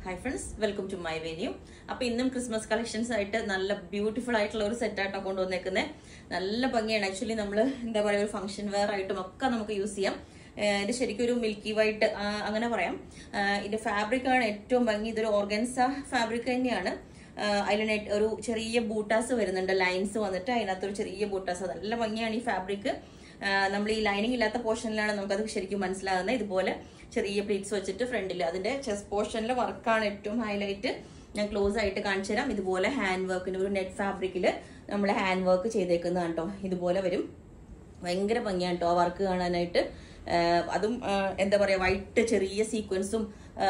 hi friends welcome to my venue അപ്പൊ ഇന്നും Christmas collections ആയിട്ട് നല്ല ബ്യൂട്ടിഫുൾ ആയിട്ടുള്ള ഒരു സെറ്റ് ആയിട്ടാണ് കൊണ്ടുവന്നേക്കുന്നത് നല്ല ഭംഗിയാണ് ആക്ച്വലി നമ്മൾ എന്താ പറയുക ഒരു ഫംഗ്ഷൻ വെയർ ആയിട്ടും ഒക്കെ നമുക്ക് യൂസ് ചെയ്യാം ഏഹ് ഇത് ശരിക്കും ഒരു മിൽക്കി വൈറ്റ് അങ്ങനെ പറയാം ഏഹ് ഇതിന്റെ ഫാബ്രിക് ആണ് ഏറ്റവും ഭംഗി ഇതൊരു ഓർഗൻസ ഫാബ്രിക് തന്നെയാണ് അതിൽ നെറ്റ് ഒരു ചെറിയ ബൂട്ടാസ് വരുന്നുണ്ട് ലൈൻസ് വന്നിട്ട് അതിനകത്തൊരു ചെറിയ ബൂട്ടാസ് നല്ല ഭംഗിയാണ് ഈ ഫാബ്രിക് നമ്മൾ ഈ ലൈനിങ് ഇല്ലാത്ത പോർഷനിലാണ് നമുക്കത് ശരിക്കും മനസ്സിലാകുന്നത് ഇതുപോലെ ചെറിയ പ്ലീറ്റ്സ് വെച്ചിട്ട് ഫ്രണ്ടിൽ അതിന്റെ ചെസ്റ്റ് പോർഷനിലെ വർക്കാണ് ഏറ്റവും ഹൈലൈറ്റ് ഞാൻ ക്ലോസ് ആയിട്ട് കാണിച്ചു തരാം ഇതുപോലെ ഹാൻഡ് വർക്കിന് ഒരു നെറ്റ് ഫാബ്രിക്കിൽ നമ്മൾ ഹാൻഡ് വർക്ക് ചെയ്തേക്കുന്നതാണ് കേട്ടോ ഇതുപോലെ വരും ഭയങ്കര ഭംഗിയാണ് കേട്ടോ ആ വർക്ക് കാണാനായിട്ട് ആഹ് അതും ആഹ് എന്താ പറയാ വൈറ്റ് ചെറിയ സീക്വൻസും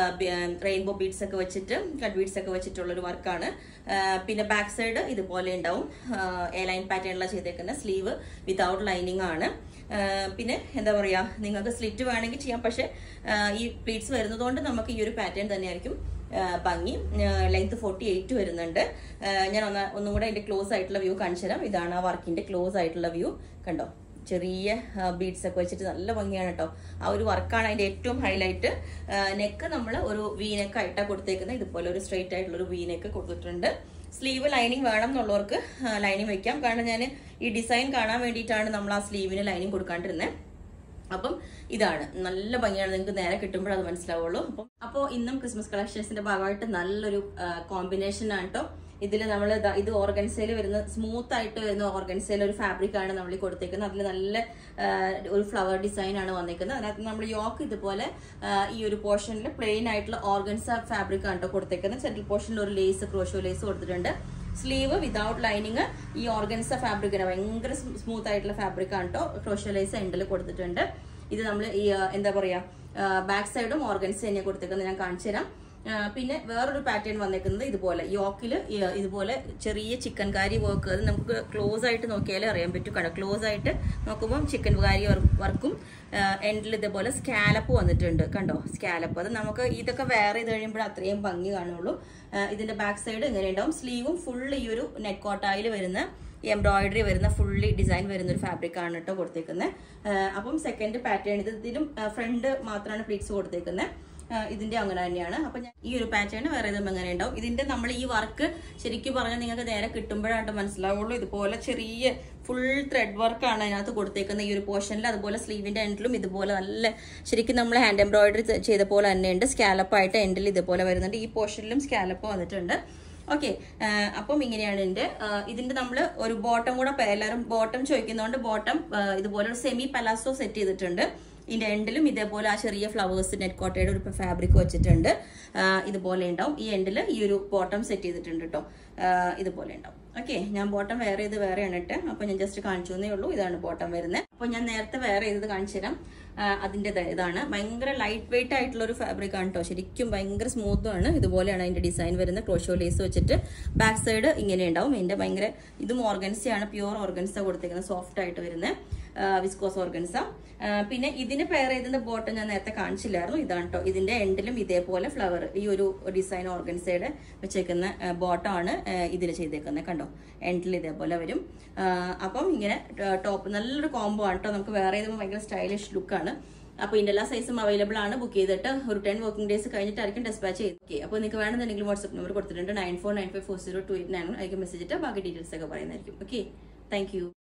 റെയിൻബോ ബീഡ്സ് ഒക്കെ വെച്ചിട്ട് കട്ട് ബീഡ്സ് ഒക്കെ വെച്ചിട്ടുള്ള ഒരു വർക്കാണ് പിന്നെ ബാക്ക് സൈഡ് ഇതുപോലെ ഉണ്ടാവും എ ലൈൻ പാറ്റേണിലാണ് ചെയ്തേക്കുന്ന സ്ലീവ് വിതൗട്ട് ലൈനിങ് ആണ് ആഹ് പിന്നെ എന്താ പറയാ നിങ്ങൾക്ക് സ്ലിറ്റ് വേണമെങ്കിൽ ചെയ്യാം പക്ഷെ ആഹ് ഈ പ്ലീറ്റ്സ് വരുന്നതുകൊണ്ട് നമുക്ക് ഈ ഒരു പാറ്റേൺ തന്നെയായിരിക്കും ആഹ് ഭംഗി ലെങ്ത് ഫോർട്ടി എയ്റ്റ് വരുന്നുണ്ട് ആഹ് ഞാൻ ഒന്ന് ഒന്നും കൂടെ അതിന്റെ ക്ലോസ് ആയിട്ടുള്ള വ്യൂ കാണിച്ചു തരാം ഇതാണ് ആ വർക്കിന്റെ ക്ലോസ് ആയിട്ടുള്ള വ്യൂ കണ്ടോ ചെറിയ ബീഡ്സ് ഒക്കെ വെച്ചിട്ട് നല്ല ഭംഗിയാണ് കേട്ടോ ആ ഒരു വർക്കാണ് അതിന്റെ ഏറ്റവും ഹൈലൈറ്റ് നെക്ക് നമ്മൾ ഒരു വി നെക്ക് ആയിട്ടാണ് കൊടുത്തേക്കുന്നത് ഇതുപോലെ ഒരു സ്ട്രെയിറ്റ് ആയിട്ടുള്ള ഒരു വി നെക്ക് കൊടുത്തിട്ടുണ്ട് സ്ലീവ് ലൈനിങ് വേണം എന്നുള്ളവർക്ക് ലൈനിങ് വെക്കാം കാരണം ഞാൻ ഈ ഡിസൈൻ കാണാൻ വേണ്ടിയിട്ടാണ് നമ്മൾ ആ സ്ലീവിന് ലൈനിങ് കൊടുക്കാണ്ടിരുന്നത് അപ്പം ഇതാണ് നല്ല ഭംഗിയാണ് നിങ്ങൾക്ക് നേരെ കിട്ടുമ്പോൾ അത് മനസ്സിലാവുള്ളൂ അപ്പം അപ്പോൾ ഇന്നും ക്രിസ്മസ് കളക്ഷൻസിന്റെ ഭാഗമായിട്ട് നല്ലൊരു കോമ്പിനേഷൻ ആണ് കേട്ടോ ഇതിൽ നമ്മൾ ഇത് ഓർഗൻസയിൽ വരുന്ന സ്മൂത്ത് ആയിട്ട് വരുന്ന ഓർഗൻസയിൽ ഒരു ഫാബ്രിക് ആണ് നമ്മൾ കൊടുത്തേക്കുന്നത് അതിൽ നല്ല ആ, ഒരു ഫ്ലവർ ഡിസൈൻ ആണ് വന്നിരിക്കുന്നത് അതിനകത്ത് നമ്മൾ യോക്ക് ഇതുപോലെ ആ, ഈ ഒരു പോർഷനിൽ പ്ലെയിൻ ആയിട്ടുള്ള ഓർഗൻസ ഫാബ്രിക് ആണ് കേട്ടോ കൊടുത്തേക്കുന്നത് സെൻട്രൽ പോർഷനിൽ ഒരു ലേസ് ക്രോഷോ ലേസ് കൊടുത്തിട്ടുണ്ട് സ്ലീവ് വിതൗട്ട് ലൈനിങ് ഈ ഓർഗൻസ ഫാബ്രിക്കിന് ഭയങ്കര സ്മൂത്ത് ആയിട്ടുള്ള ഫാബ്രിക് ആണ് കേട്ടോ ക്രോഷോ ലേസ് എൻഡിൽ കൊടുത്തിട്ടുണ്ട് ഇത് നമ്മൾ ഈ ആ, എന്താ പറയാ ബാക്ക് സൈഡും ഓർഗൻസ് തന്നെ കൊടുത്തേക്കുന്നത് ഞാൻ കാണിച്ചു തരാം ആ, പിന്നെ വേറൊരു പാറ്റേൺ വന്നേക്കുന്നത് ഇതുപോലെ യോക്കിൽ ഇതുപോലെ ചെറിയ ചിക്കൻ കാരി വർക്ക് അത് നമുക്ക് ക്ലോസ് ആയിട്ട് നോക്കിയാലേ അറിയാൻ പറ്റും കണ്ടോ ക്ലോസ് ആയിട്ട് നോക്കുമ്പോൾ ചിക്കൻ കാരി വർക്കും എൻഡിൽ ഇതുപോലെ സ്കാലപ്പ് വന്നിട്ടുണ്ട് കണ്ടോ സ്കാലപ്പ് അത് നമുക്ക് ഇതൊക്കെ വേറെ ചെയ്ത് കഴിയുമ്പോൾ അത്രയും ഭംഗി കാണുള്ളൂ ആ, ഇതിന്റെ ബാക്ക് സൈഡ് ഇങ്ങനെ ഉണ്ടാവും സ്ലീവും ഫുൾ ഈ ഒരു നെറ്റ് കോട്ടായിൽ വരുന്ന എംബ്രോയിഡറി വരുന്ന ഫുള്ളി ഡിസൈൻ വരുന്ന ഒരു ഫാബ്രിക് ആണ് കേട്ടോ കൊടുത്തേക്കുന്നത് അപ്പം സെക്കൻഡ് പാറ്റേൺ ഇത് ഇതിലും ഫ്രണ്ട് മാത്രമാണ് പ്ലീറ്റ്സ് കൊടുത്തേക്കുന്നത് ഇതിന്റെ അങ്ങനെ തന്നെയാണ് അപ്പൊ ഞാൻ ഈ ഒരു പാറ്റേൺ വേറെ ഇതും എങ്ങനെ ഉണ്ടാവും ഇതിന്റെ നമ്മൾ ഈ വർക്ക് ശരിക്കും പറഞ്ഞാൽ നിങ്ങൾക്ക് നേരെ കിട്ടുമ്പോഴാണ് മനസ്സിലാവുള്ളൂ ഇതുപോലെ ചെറിയ ഫുൾ ത്രെഡ് വർക്കാണ് അതിനകത്ത് കൊടുത്തേക്കുന്ന ഈ ഒരു പോർഷനിൽ അതുപോലെ സ്ലീവിന്റെ എൻഡിലും ഇതുപോലെ നല്ല ശരിക്കും നമ്മൾ ഹാൻഡ് എംബ്രോയിഡറി ചെയ്ത പോലെ തന്നെയുണ്ട് സ്കാലപ്പ് ആയിട്ട് എൻഡിൽ ഇതുപോലെ വരുന്നുണ്ട് ഈ പോർഷനിലും സ്കാലപ്പ് വന്നിട്ടുണ്ട് ഓക്കെ അപ്പം ഇങ്ങനെയാണ് ഇതിന്റെ ഇതിന്റെ നമ്മൾ ഒരു ബോട്ടം കൂടെ പ- എല്ലാവരും ബോട്ടം ചോദിക്കുന്നതുകൊണ്ട് ബോട്ടം ഇതുപോലെ ഒരു സെമി പലാസോ സെറ്റ് ചെയ്തിട്ടുണ്ട് ഇതിന്റെ എൻഡിലും ഇതേപോലെ ആ ചെറിയ ഫ്ലവേഴ്സ് നെറ്റ് കോട്ടയുടെ ഒരു ഫാബ്രിക് വെച്ചിട്ടുണ്ട് ആ, ഇതുപോലെ ഉണ്ടാവും ഈ എൻഡിൽ ഈ ഒരു ബോട്ടം സെറ്റ് ചെയ്തിട്ടുണ്ട് കേട്ടോ ഇതുപോലെ ഉണ്ടാവും ഓക്കെ ഞാൻ ബോട്ടം വേറെ ഇത് വേറെയാണ് ഇട്ട് അപ്പൊ ഞാൻ ജസ്റ്റ് കാണിച്ചു എന്നേ ഉള്ളൂ ഇതാണ് ബോട്ടം വരുന്നത് അപ്പൊ ഞാൻ നേരത്തെ വേറെ ചെയ്തത് കാണിച്ചു തരാം ആ, അതിന്റെ ദ- ഇതാണ് ഭയങ്കര ലൈറ്റ് വെയിറ്റ് ആയിട്ടുള്ള ഒരു ഫാബ്രിക് ആണ് കേട്ടോ ശരിക്കും ഭയങ്കര സ്മൂത്തും ആണ് ഇതുപോലെയാണ് അതിന്റെ ഡിസൈൻ വരുന്നത് ക്രോഷോ ലേസ് വെച്ചിട്ട് ബാക്ക് സൈഡ് ഇങ്ങനെ ഉണ്ടാവും ഇതിന്റെ ഭയങ്കര ഇതും ഓർഗൻസയാണ് പ്യുവർ ഓർഗൻസ കൊടുത്തേക്കുന്നത് സോഫ്റ്റ് ആയിട്ട് വരുന്നത് വിസ്കോസ് ഓർഗൻസ പിന്നെ ഇതിന് പെയർ ചെയ്തിന്റെ ബോട്ടം ഞാൻ നേരത്തെ കാണിച്ചില്ലായിരുന്നു ഇതാണ് കേട്ടോ ഇതിന്റെ എൻഡിലും ഇതേപോലെ ഫ്ലവർ ഈ ഒരു ഡിസൈൻ ഓർഗൻസയുടെ വെച്ചേക്കുന്ന ബോട്ടമാണ് ഇതിൽ ചെയ്തേക്കുന്നത് കണ്ടോ എൻഡിൽ ഇതേപോലെ വരും ആ, അപ്പം ഇങ്ങനെ ടോപ്പ് നല്ലൊരു കോംബോ ആണ് കേട്ടോ നമുക്ക് വേറെ ചെയ്തപ്പോൾ ഭയങ്കര സ്റ്റൈലിഷ് ലുക്കാണ് അപ്പോൾ ഇതിന്റെ എല്ലാ സൈസും അവൈലബിൾ ആണ് ബുക്ക് ചെയ്തിട്ട് ഒരു ടെൻ വർക്കിംഗ് ഡേയ്സ് കഴിഞ്ഞിട്ടായിരിക്കും ഡെസ്പാച്ച് ചെയ്ത് ഓക്കെ അപ്പോൾ നിങ്ങൾക്ക് വേണമെന്നുണ്ടെങ്കിൽ വാട്സ്ആപ്പ് നമ്പർ കൊടുത്തിട്ടുണ്ട് nine four nine five four zero two eight nine അതിലേക്ക് മെസ്സേജ് ഇട്ട് ബാക്കി ഡീറ്റെയിൽസ് ഒക്കെ പറയുന്നതായിരിക്കും ഓക്കെ താങ്ക് യു